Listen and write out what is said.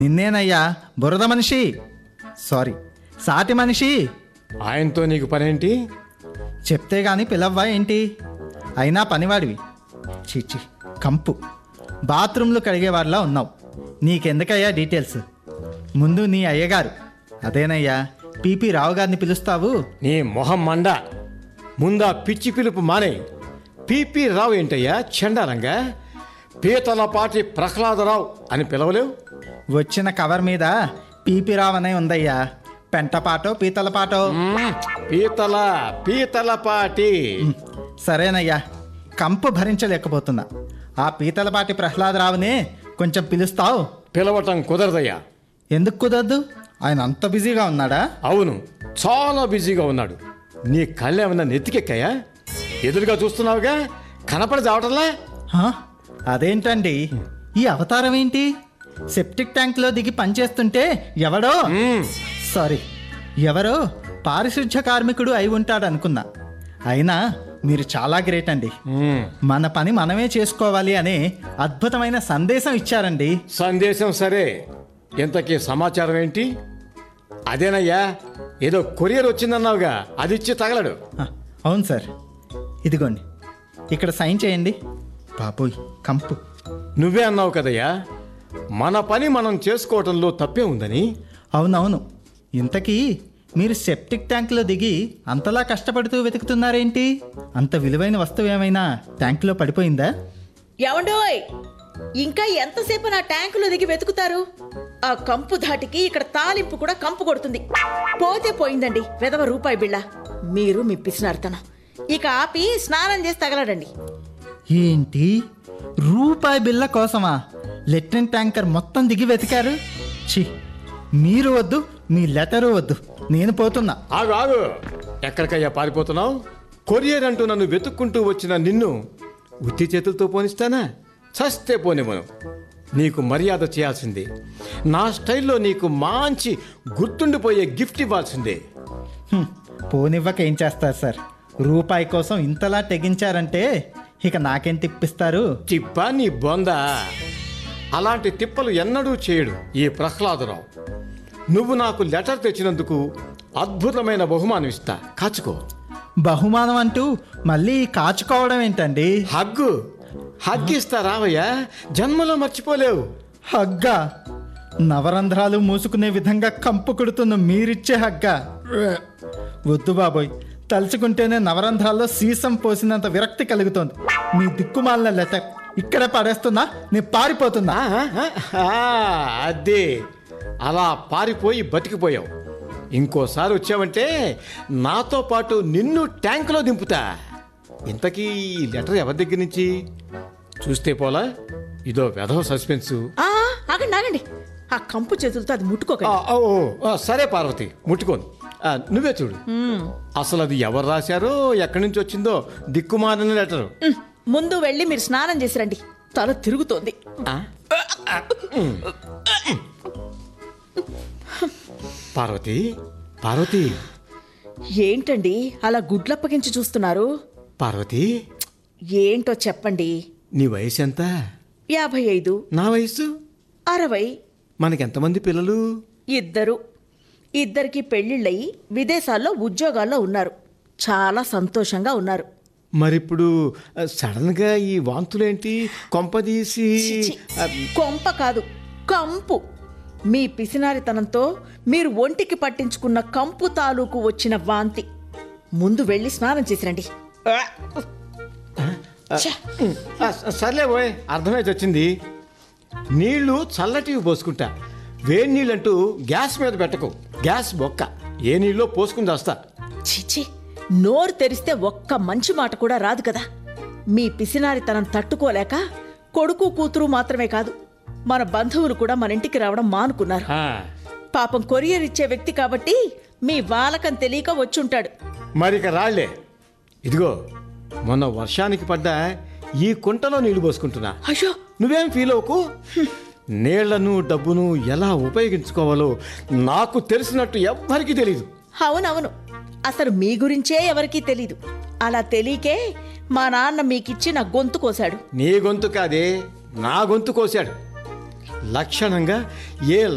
నిన్నేనయ్యా బురద మనిషి సారీ సాటి మనిషి ఆయనతో నీకు పనేంటి చెప్తే గాని పిలవ్వా ఏంటి అయినా పనివాడివి చీచి కంపు బాత్రూంలు కడిగేవాడిలా ఉన్నావు నీకెందుకయ్యా డీటెయిల్స్ ముందు నీ అయ్యగారు అదేనయ్యా పీపీ రావు గారిని పిలుస్తావు నీ మొహం మండ ముందా పిచ్చి పిలుపు మానే పిపి రావు ఏంటయ్యా చండాలంగా పీతలపాటి ప్రహ్లాదరావు అని పిలవలేవు వచ్చిన కవర్ మీద పీపీ రావు అనే ఉందయ్యా పెంటపాటో పీతలపాటో మ్మ్, పీతల పీతలపాటి సరేనయ్యా కంపు భరించలేకపోతున్నా ఆ పీతలపాటి ప్రహ్లాదరావునే కొంచెం పిలుస్తావు పిలవటం కుదరదయ్యా ఎందుకు కుదరదు ఆయన అంత బిజీగా ఉన్నాడా అవును చాలా బిజీగా ఉన్నాడు నీ కళ్ళు ఏమన్నా నెత్తికెక్కాయా ఎదురుగా చూస్తున్నావుగా కనపడి చావటంలా హా? అదేంటండి ఈ అవతారం ఏంటి సెప్టిక్ ట్యాంక్లో దిగి పనిచేస్తుంటే ఎవడో మ్మ్, సారీ ఎవరో పారిశుధ్య కార్మికుడు అయి ఉంటాడు అనుకున్నా అయినా మీరు చాలా గ్రేట్ అండి మ్మ్. మన పని మనమే చేసుకోవాలి అనే అద్భుతమైన సందేశం ఇచ్చారండి సందేశం సరే ఇంతకీ సమాచారం ఏంటి అదేనయ్యా ఏదో కొరియర్ వచ్చిందన్నావుగా అది ఇచ్చి తగలడు ఆ, అవును సార్ ఇదిగోండి ఇక్కడ సైన్ చేయండి బాబోయ్ కంపు నువ్వే అన్నావు కదయ్యా మన పని మనం చేసుకోవటంలో తప్పే ఉందని అవునవును ఇంతకీ మీరు సెప్టిక్ ట్యాంక్లో దిగి అంతలా కష్టపడుతూ వెతుకుతున్నారేంటి అంత విలువైన వస్తువు ఏమైనా ట్యాంకులో పడిపోయిందా ఏమండోయ్ ఇంకా ఎంతసేపు నా ట్యాంకులో దిగి వెతుకుతారు ఆ కంపు ధాటికి ఇక్కడ తాలింపు కూడా కంపు కొడుతుంది పోతే పోయిందండి వెదవ రూపాయి బిళ్ళ మీరు మీ పిసినారుతనం ఇక ఆపి స్నానం చేసి తగలడండి ఏంటి రూపాయి బిల్ల కోసమా లెట్రిన్ ట్యాంకర్ మొత్తం దిగి వెతికారు ఛీ మీరు వద్దు మీ లెటరు వద్దు నేను పోతున్నా ఆగు ఆగు ఎక్కడికయ్యా పారిపోతున్నావు కొరియర్ అంటూ నన్ను వెతుక్కుంటూ వచ్చిన నిన్ను ఉత్తి చేతులతో పోనిస్తానా చస్తే పోనివ్వను నీకు మర్యాద చేయాల్సిందే నా స్టైల్లో నీకు మంచి గుర్తుండిపోయే గిఫ్ట్ ఇవ్వాల్సిందే హ్మ్, పోనివ్వక ఏం చేస్తారు సార్ రూపాయి కోసం ఇంతలా తెగించారంటే ఇక నాకేం తిప్పిస్తారు తిప్ప నీ బొంద అలాంటి తిప్పలు ఎన్నడూ చేయడు ఈ ప్రహ్లాదరావు నువ్వు నాకు లెటర్ తెచ్చినందుకు అద్భుతమైన బహుమానం ఇస్తా కాచుకో బహుమానం అంటూ మళ్ళీ కాచుకోవడం ఏంటండి హగ్గు హగ్గిస్తా రావయ్యా జన్మలో మర్చిపోలేవు హగ్గా నవరంధ్రాలు మూసుకునే విధంగా కంపు కొడుతున్న మీరిచ్చే హగ్గా వద్దు బాబోయ్ తలుచుకుంటేనే నవరంధ్రాల్లో సీసం పోసినంత విరక్తి కలుగుతోంది మీ దిక్కుమాలిన లెటర్ ఇక్కడే పడేస్తున్నా నేను పారిపోతున్నా ఆ, ఆ, ఆ, అదే అలా పారిపోయి బతికిపోయావు ఇంకోసారి వచ్చావంటే నాతో పాటు నిన్ను ట్యాంకులో దింపుతా ఇంతకీ ఈ లెటర్ ఎవరి దగ్గర నుంచి చూస్తే పోలా ఇదో వెధవ సస్పెన్సు ఆ ఆగండి ఆగండి ఆ కంపు చేతులతో అది ఆ, ముట్టుకోకండి ఓ, ఓ, ఆ, సరే పార్వతి ముట్టుకోను ఆ, నువ్వే చూడు అసలు అది ఎవరు రాశారో ఎక్కడి నుంచి వచ్చిందో దిక్కుమాలిన లెటరు ఉమ్, ముందు వెళ్ళి మీరు స్నానం చేసి రండి తల తిరుగుతోంది పార్వతి పార్వతి ఏంటండి అలా గుడ్లప్పగించి చూస్తున్నారు పార్వతి ఏంటో చెప్పండి నీ వయసు ఎంత యాభై ఐదు నా వయసు అరవై మనకెంతమంది పిల్లలు ఇద్దరు ఇద్దరికి పెళ్లిళ్ళయి విదేశాల్లో ఉద్యోగాల్లో ఉన్నారు చాలా సంతోషంగా ఉన్నారు మరిప్పుడు ఆ, సడన్ గా ఈ వాంతులేంటి కొంపదీసి చిచి, ఆ, కొంప కాదు కంపు మీ పిసినారితనంతో మీరు ఒంటికి పట్టించుకున్న కంపు తాలూకు వచ్చిన వాంతి ముందు వెళ్ళి స్నానం చేసిరండి ఛ, ఆ, సర్లే పోయ్ అర్థమైతే వచ్చింది నీళ్లు చల్లటివి పోసుకుంటా వేడి నీళ్ళంటూ గ్యాస్ మీద పెట్టకు గ్యాస్ బొక్క ఏ నీళ్ళో పోసుకుని దాస్తా చిచి నోరు తెరిస్తే ఒక్క మంచి మాట కూడా రాదు కదా మీ పిసినారితనం తట్టుకోలేక కొడుకు కూతురు మాత్రమే కాదు మన బంధువులు కూడా మన ఇంటికి రావడం మానుకున్నారు ఆ, పాపం కొరియర్ ఇచ్చే వ్యక్తి కాబట్టి మీ వాలకం తెలియక వచ్చుంటాడు మరిక రాళ్లే ఇదిగో మొన్న వర్షానికి పడ్డ ఈ కుంటలో నీళ్లు పోసుకుంటున్నా అయ్యో నువ్వేం ఫీల్ అవ్వకు నీళ్లను డబ్బును ఎలా ఉపయోగించుకోవాలో నాకు తెలిసినట్టు ఎవ్వరికీ తెలియదు అవునవును అసలు మీ గురించే ఎవరికీ తెలీదు అలా తెలియకే మా నాన్న మీకిచ్చి నా గొంతు కోశాడు నీ గొంతు కాదే నా గొంతు కోశాడు లక్షణంగా ఏ